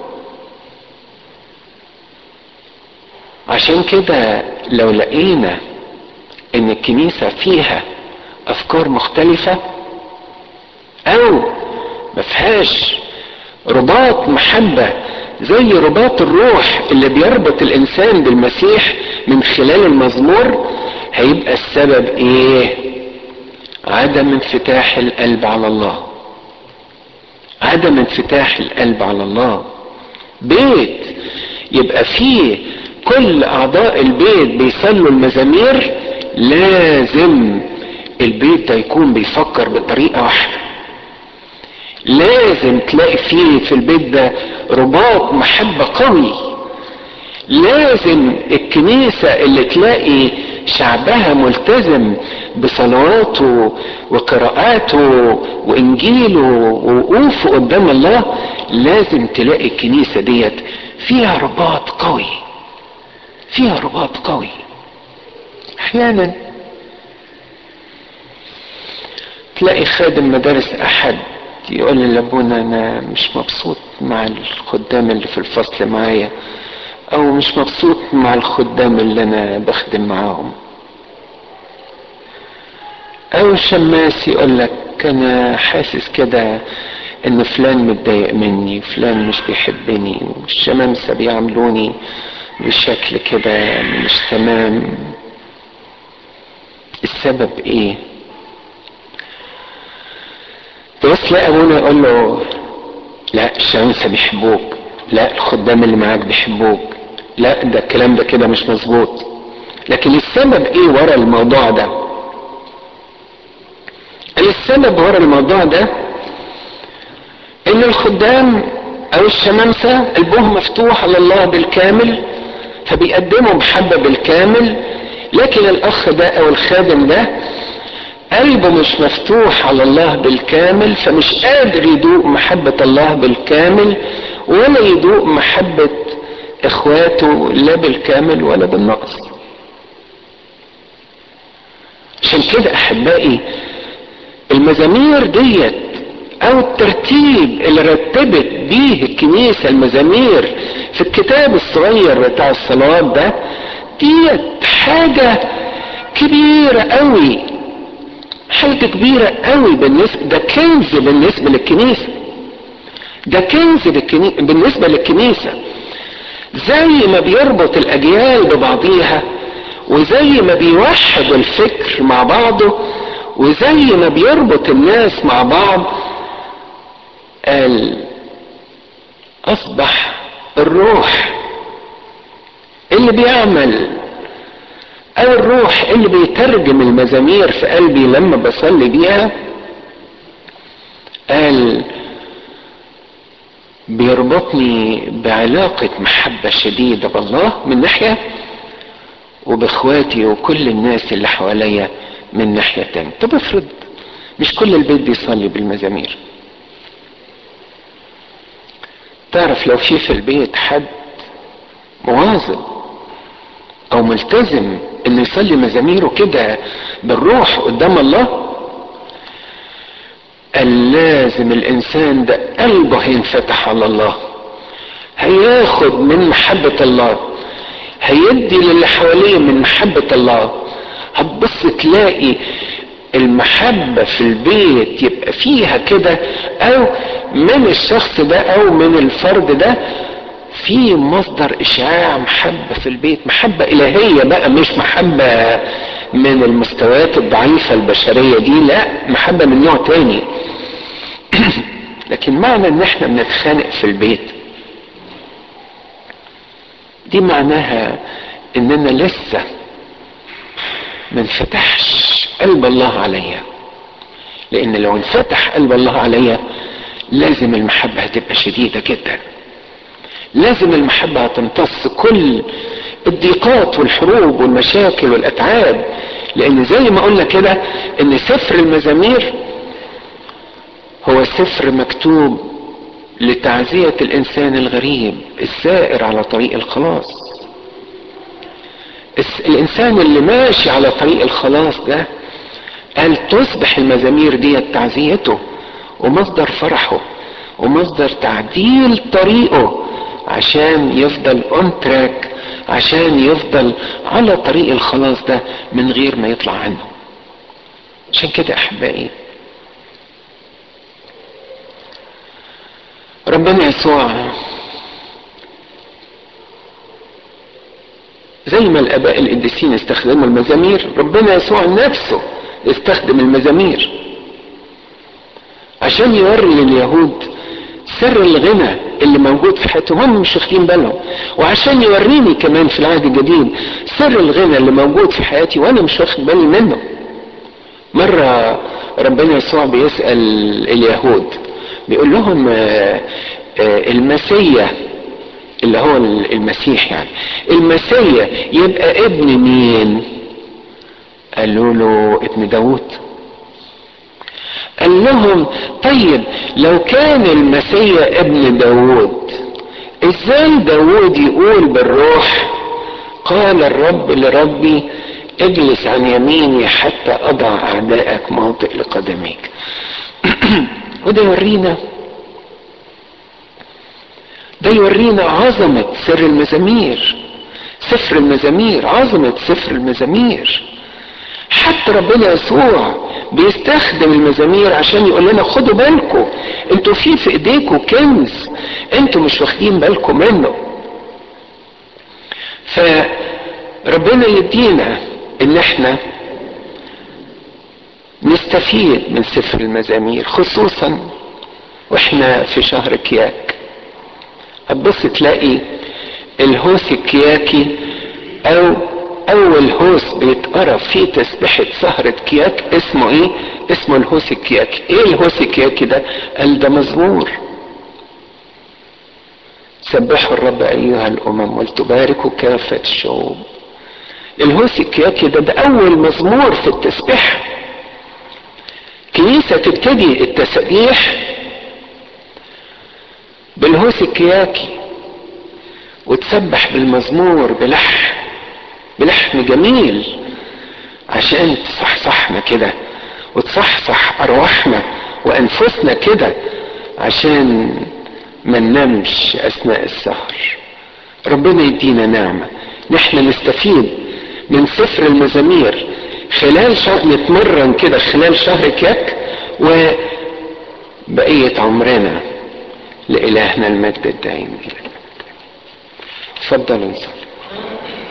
عشان كده لو لقينا ان الكنيسة فيها افكار مختلفة او ما فيهاش رباط محبة زي رباط الروح اللي بيربط الانسان بالمسيح من خلال المزمور هيبقى السبب ايه عدم انفتاح القلب على الله عدم انفتاح القلب على الله بيت يبقى فيه كل اعضاء البيت بيصلوا المزامير لازم البيت ده يكون بيفكر بطريقة واحدة لازم تلاقي فيه في البيت ده رباط محبة قوي لازم الكنيسة اللي تلاقي شعبها ملتزم بصلواته وقراءاته وانجيله ووقوفه قدام الله لازم تلاقي الكنيسة ديت فيها رباط قوي فيها رباط قوي احيانا تلاقي خادم مدارس احد يقول لي لابونا انا مش مبسوط مع الخدام اللي في الفصل معايا او مش مبسوط مع الخدام اللي انا بخدم معاهم او الشماس يقول لك انا حاسس كده ان فلان متضايق مني فلان مش بيحبني والشمامسة بيعاملوني بشكل كده مش تمام السبب ايه تبص تلاقي ابونا يقول له لا الشمامسة بيحبوك لا الخدام اللي معاك بيحبوك لا ده الكلام ده كده مش مظبوط لكن السبب ايه ورا الموضوع ده السبب ورا الموضوع ده ان الخدام او الشمامسة قلبهم مفتوح على الله بالكامل فبيقدموا محبة بالكامل لكن الاخ ده او الخادم ده قلبه مش مفتوح على الله بالكامل فمش قادر يدوق محبة الله بالكامل ولا يدوق محبة اخواته لا بالكامل ولا بالنقص عشان كده احبائي المزامير ديت او الترتيب اللي رتبت بيه الكنيسة المزامير في الكتاب الصغير بتاع الصلوات ده ديت حاجة كبيرة قوي حاجة كبيرة قوي بالنسبة ده كنز بالنسبة للكنيسة ده كنز بالنسبة للكنيسة زي ما بيربط الأجيال ببعضيها وزي ما بيوحد الفكر مع بعضه وزي ما بيربط الناس مع بعض قال أصبح الروح اللي بيعمل او الروح اللي بيترجم المزامير في قلبي لما بصلي بيها قال بيربطني بعلاقة محبة شديدة بالله من ناحية وباخواتي وكل الناس اللي حواليا من ناحية تانية طب افرض مش كل البيت بيصلي بالمزامير تعرف لو في في البيت حد مواظب او ملتزم انه يصلي مزاميره كده بالروح قدام الله قال لازم الانسان ده قلبه هينفتح على الله هياخد من محبة الله هيدي للي حواليه من محبة الله هتبص تلاقي المحبة في البيت يبقى فيها كده او من الشخص ده او من الفرد ده في مصدر اشعاع محبة في البيت محبة الهية بقى مش محبة من المستويات الضعيفة البشرية دي لا محبة من نوع تاني لكن معنى ان احنا بنتخانق في البيت دي معناها اننا لسه ما انفتحش قلب الله عليا لان لو انفتح قلب الله عليا لازم المحبة هتبقى شديدة جدا لازم المحبة هتمتص كل الضيقات والحروب والمشاكل والاتعاب لان زي ما قلنا كده ان سفر المزامير هو سفر مكتوب لتعزية الانسان الغريب السائر على طريق الخلاص الانسان اللي ماشي على طريق الخلاص ده قال تصبح المزامير دي تعزيته ومصدر فرحه ومصدر تعديل طريقه عشان يفضل اون تراك عشان يفضل على طريق الخلاص ده من غير ما يطلع عنه عشان كده احبائي ربنا يسوع زي ما الاباء القديسين استخدموا المزامير ربنا يسوع نفسه استخدم المزامير عشان يوري لليهود سر الغنى اللي موجود في حياتهم هم مش واخدين بالهم وعشان يوريني كمان في العهد الجديد سر الغنى اللي موجود في حياتي وانا مش واخد بالي منه مرة ربنا يسوع بيسأل اليهود بيقول لهم المسيا اللي هو المسيح يعني المسيا يبقى ابن مين قالوا له ابن داود قال لهم طيب لو كان المسيا ابن داود ازاي داود يقول بالروح قال الرب لربي اجلس عن يميني حتى اضع اعدائك موطئ لقدميك وده يورينا ده يورينا عظمة سر المزامير سفر المزامير عظمة سفر المزامير حتى ربنا يسوع بيستخدم المزامير عشان يقول لنا خدوا بالكم انتوا في في ايديكم كنز انتوا مش واخدين بالكم منه فربنا يدينا ان احنا نستفيد من سفر المزامير خصوصا واحنا في شهر كياك هتبص تلاقي الهوس الكياكي او اول هوس بيتقرا في تسبحة سهرة كياك اسمه ايه اسمه الهوس الكياكي ايه الهوس الكياكي ده قال ده مزمور سبحوا الرب ايها الامم ولتباركوا كافة الشعوب الهوس الكياكي ده ده اول مزمور في التسبيح كنيسة تبتدي التسبيح بالهوس الكياكي وتسبح بالمزمور بلحن بلحن جميل عشان تصحصحنا كده وتصحصح ارواحنا وانفسنا كده عشان ما ننامش اثناء السهر ربنا يدينا نعمة نحن نستفيد من سفر المزامير خلال شهر نتمرن كده خلال شهر كياك وبقية عمرنا لإلهنا المجد الدائم تفضلوا نصلي